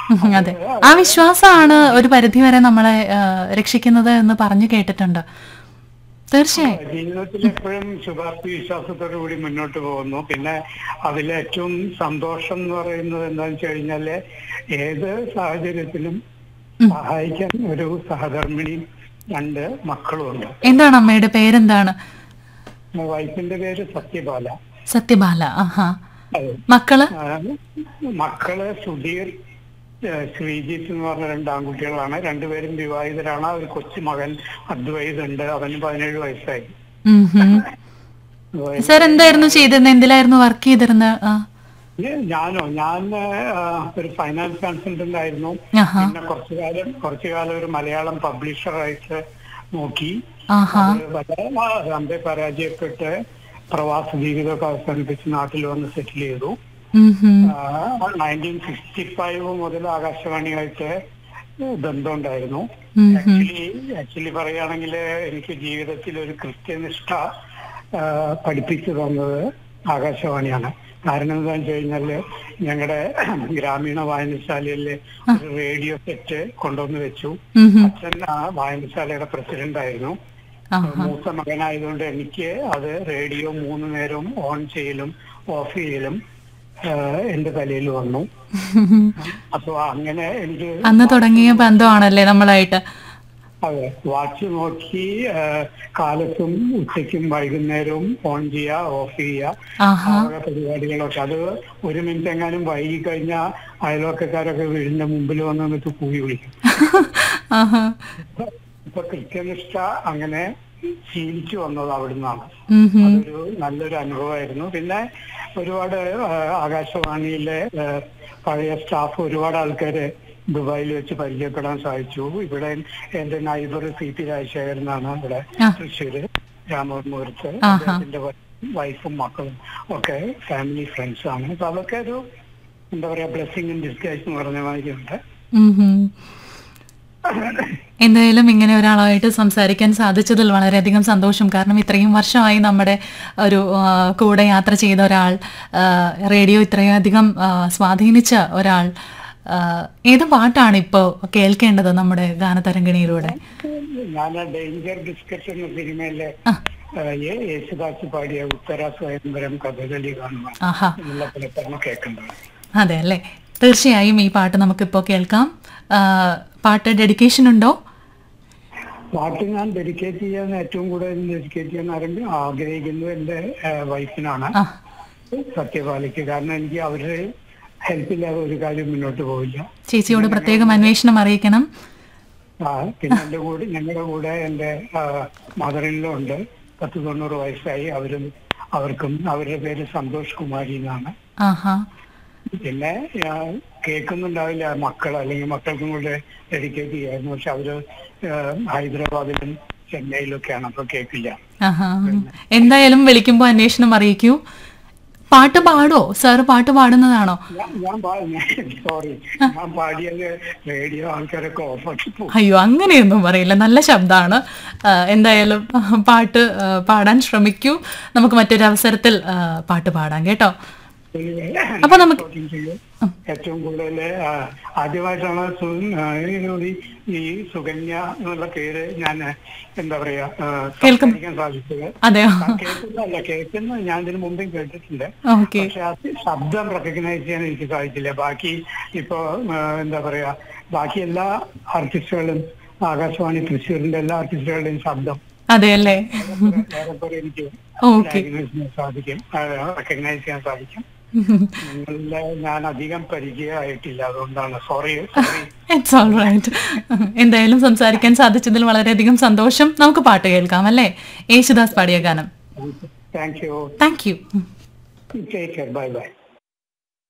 ഉം, അതെ ആ വിശ്വാസമാണ് ഒരു പരിധിവരെ നമ്മളെ ആ, രക്ഷിക്കുന്നത് എന്ന് പറഞ്ഞു കേട്ടിട്ടുണ്ട് തീർച്ചയായും ജീവിതത്തിൽ എപ്പോഴും ശുഭാപ്തി വിശ്വാസത്തോടു കൂടി മുന്നോട്ട് പോകുന്നു പിന്നെ അതിൽ ഏറ്റവും സന്തോഷം എന്ന് പറയുന്നത് എന്താണെന്ന് വെച്ച് കഴിഞ്ഞാല് ഏത് സാഹചര്യത്തിലും സഹായിക്കാൻ ഒരു സഹധർമ്മിണിയും രണ്ട് മക്കളും ഉണ്ട് എന്താണ് അമ്മയുടെ പേരെന്താണ് വൈഫിന്റെ പേര് സത്യബാല സത്യബാല ആഹാ അതെ മക്കള് ആ, മക്കള് സുധീർ ഏ, ശ്രീജിത്ത് എന്ന് പറഞ്ഞ രണ്ട് ആൺകുട്ടികളാണ് രണ്ടുപേരും വിവാഹിതരാണ് ഒരു കൊച്ചു മകൻ അദ്വൈത് ഉണ്ട് അവന് പതിനേഴ് വയസ്സായി ഉം ഹും. സർ എന്തായിരുന്നു ചെയ്തിരുന്നത് എന്തിലായിരുന്നു വർക്ക് ചെയ്തിരുന്നത് ആ. ഞ- ഞാനോ ഞാൻ ആ, ഒരു ഫൈനാൻസ് കൺസൾട്ടന്റ് ആയിരുന്നു ആഹാ പിന്നെ കുറച്ചു കാലം കുറച്ചു കാലം ഒരു മലയാളം പബ്ലിഷറായിട്ട് നോക്കി ആഹാ അത് വളരെ അമ്പെ പരാജയപ്പെട്ട് പ്രവാസ ജീവിതമൊക്കെ അവസാനിപ്പിച്ച് നാട്ടിൽ വന്ന് സെറ്റിൽ ചെയ്തു ഉം ഹും. നയൻറ്റീൻ സിക്സ്റ്റി ഫൈവ് മുതൽ ആകാശവാണിയായിട്ട് ബന്ധമുണ്ടായിരുന്നു ഉം ഹും. ആക്ച്വലി ആക്ച്വലി പറയുകയാണെങ്കിൽ എനിക്ക് ജീവിതത്തിൽ ഒരു കൃത്യനിഷ്ഠ ആ, പഠിപ്പിച്ചു തന്നത് ആകാശവാണിയാണ് കാരണം എന്താണെന്ന് വെച്ച് കഴിഞ്ഞാല് ഞങ്ങളുടെ ഗ്രാമീണ വായനശാലയിലെ ഒരു റേഡിയോ സെറ്റ് കൊണ്ടുവന്ന് വെച്ചു ഉം ഹും. അച്ഛൻ ആ വായനശാലയുടെ പ്രസിഡന്റ് ആയിരുന്നു ആഹാ മൂത്ത മകനായതുകൊണ്ട് എനിക്ക് അത് റേഡിയോ മൂന്ന് നേരവും ഓൺ ചെയ്യലും ഓഫ് ചെയ്യലും ആ, എന്റെ തലയിൽ വന്നു അപ്പൊ അങ്ങനെ എനിക്ക് അന്ന് തുടങ്ങിയ ബന്ധമാണല്ലേ നമ്മളായിട്ട് അതെ വാച്ച് നോക്കി ആ, കാലത്തും ഉച്ചയ്ക്കും വൈകുന്നേരവും ഓൺ ചെയ്യുക ഓഫ് ചെയ്യുക ആഹാ ആ വക പരിപാടികളൊക്കെ അത് ഒരു മിനിറ്റ് എങ്ങാനും വൈകി കഴിഞ്ഞാൽ അയൽവക്കക്കാരൊക്കെ വീടിന്റെ മുമ്പിൽ വന്ന് നിന്നിട്ട് കൂടി വിളിക്കും ആഹാ ഇപ്പൊ കൃത്യനിഷ്ഠ അങ്ങനെ ശീലിച്ചു വന്നത് അവിടുന്നാണ് ഉം ഹും. അതൊരു നല്ലൊരു അനുഭവമായിരുന്നു പിന്നെ ഒരുപാട് ആ, ആകാശവാണിയിലെ ആ, പഴയ സ്റ്റാഫ് ഒരുപാട് ആൾക്കാര് ദുബായിൽ വെച്ച് പരിചയപ്പെടാൻ സാധിച്ചു ഇവിടെ എന്റെ നൈബർ സി പി രാജശേഖരനാണ് ഇവിടെ ആ. തൃശ്ശൂര് രാമപുരത്ത് ആഹാ. അദ്ദേഹത്തിന്റെ വൈഫും മക്കളും ഒക്കെ ഫാമിലി ഫ്രണ്ട്സ് ആണ് അപ്പൊ അതൊക്കെ ഒരു എന്താ പറയാ ബ്ലെസ്സിങ് ഇൻ ഡിസ്ഗൈസ് എന്ന് പറഞ്ഞ മാതിരിയുണ്ട് ഉം ഹും. എന്തായാലും ഇങ്ങനെ ഒരാളായിട്ട് സംസാരിക്കാൻ സാധിച്ചതിൽ വളരെയധികം സന്തോഷം കാരണം ഇത്രയും വർഷമായി നമ്മുടെ ഒരു ആ, കൂടെ യാത്ര ചെയ്ത ഒരാൾ ആ, റേഡിയോ ഇത്രയും അധികം ആ, സ്വാധീനിച്ച ഒരാൾ ആ, ഏത് പാട്ടാണ് ഇപ്പോൾ കേൾക്കേണ്ടത് നമ്മുടെ ഗാനതരംഗിണിയിലൂടെ ഞാൻ ഡേഞ്ചർ ബിസ്ക്കറ്റ് എന്ന സിനിമയിലെ ആ. ആ, യേ- യേശുദാസ് പാടിയ ഉത്തര സ്വയംവരം കഥകളി കാണുക ആഹാ എന്നുള്ള പലപ്പോഴും കേൾക്കുന്നത് അതെ അല്ലേ തീർച്ചയായും ഈ പാട്ട് നമുക്കിപ്പോൾ കേൾക്കാം ആ, പാട്ട് ഡെഡിക്കേഷൻ ഉണ്ടോ പാട്ട് ഞാൻ ഡെഡിക്കേറ്റ് ചെയ്യാൻ ഏറ്റവും കൂടുതൽ ഡെഡിക്കേറ്റ് ചെയ്യാൻ ആരംഭി ആഗ്രഹിക്കുന്നത് എന്റെ ആ, വൈഫിനാണ് ആ സത്യപാലിക്ക് കാരണം എനിക്ക് അവരുടെ ഹെൽപ്പില്ലാതെ ഒരു കാര്യം മുന്നോട്ട് പോവില്ല ചേച്ചിയോട് പ്രത്യേകം അന്വേഷണം അറിയിക്കണം ആ പിന്നെ എന്റെ കൂടെ ഞങ്ങളുടെ കൂടെ എന്റെ മദറിലോ ഉണ്ട് പത്ത് തൊണ്ണൂറ് വയസ്സായി അവരും അവർക്കും അവരുടെ പേര് സന്തോഷ് കുമാരി എന്നാണ് ആഹാ പിന്നെ ആ, കേൾക്കുന്നുണ്ടാവില്ല മക്കൾ അല്ലെങ്കിൽ മക്കൾക്കും കൂടെ ഡെഡിക്കേറ്റ് ചെയ്യായിരുന്നു പക്ഷെ അവര് ആ, ഹൈദരാബാദിലും ചെന്നൈയിലൊക്കെയാണ് അപ്പൊ കേൾക്കില്ല ആഹാ എന്തായാലും വിളിക്കുമ്പോൾ അന്വേഷണം അറിയിക്കൂ പാട്ട് പാടോ സാറ് പാട്ട് പാടുന്നതാണോ ഞാൻ ഞാൻ സോറി ഞാൻ പാടിയത് റേഡിയോ ആൾക്കാരൊക്കെ ഓഫാക്കി പോകും അയ്യോ അങ്ങനെയൊന്നും പറയില്ല നല്ല ശബ്ദമാണ് ആ, എന്തായാലും ആ, പാട്ട് ആ, പാടാൻ ശ്രമിക്കൂ നമുക്ക് മറ്റൊരു അവസരത്തിൽ ആ, പാട്ട് പാടാം കേട്ടോ അപ്പൊ നമുക്ക് ഏറ്റവും കൂടുതൽ ആദ്യമായിട്ടാണ് സു- ആ, ഈ- ഈ സുകന്യ എന്നുള്ള പേര് ഞാൻ എന്താ പറയാ ആ, കേൾക്കും. സംസാരിക്കാൻ സാധിച്ചത് അതെയോ കേൾക്കുന്നതല്ല കേൾക്കുന്നത് ഞാൻ ഇതിനു മുമ്പും കേട്ടിട്ടുണ്ട് ഓക്കെ പക്ഷെ ആ ശബ്ദം റെക്കഗ്നൈസ് ചെയ്യാൻ എനിക്ക് സാധിച്ചില്ല ബാക്കി ഇപ്പോ ആ, എന്താ പറയാ ബാക്കി എല്ലാ ആർട്ടിസ്റ്റുകളും ആകാശവാണി തൃശ്ശൂരിന്റെ എല്ലാ ആർട്ടിസ്റ്റുകളുടെയും ശബ്ദം അതെ അല്ലേ ഏറെക്കുറെ എനിക്ക് ഓക്കെ ഡയഗ്നോസ് ചെയ്യാൻ സാധിക്കും റെക്കഗ്നൈസ് ചെയ്യാൻ സാധിക്കും നിങ്ങളുടെ ഞാൻ അധികം പരിചയമായിട്ടില്ല അതുകൊണ്ടാണ് sorry sorry it's all right എന്തായാലും സംസാരിക്കാൻ സാധിച്ചതിൽ വളരെയധികം സന്തോഷം നമുക്ക് പാട്ട് കേൾക്കാം അല്ലേ യേശുദാസ് പാടിയ ഗാനം thank you thank you take care bye by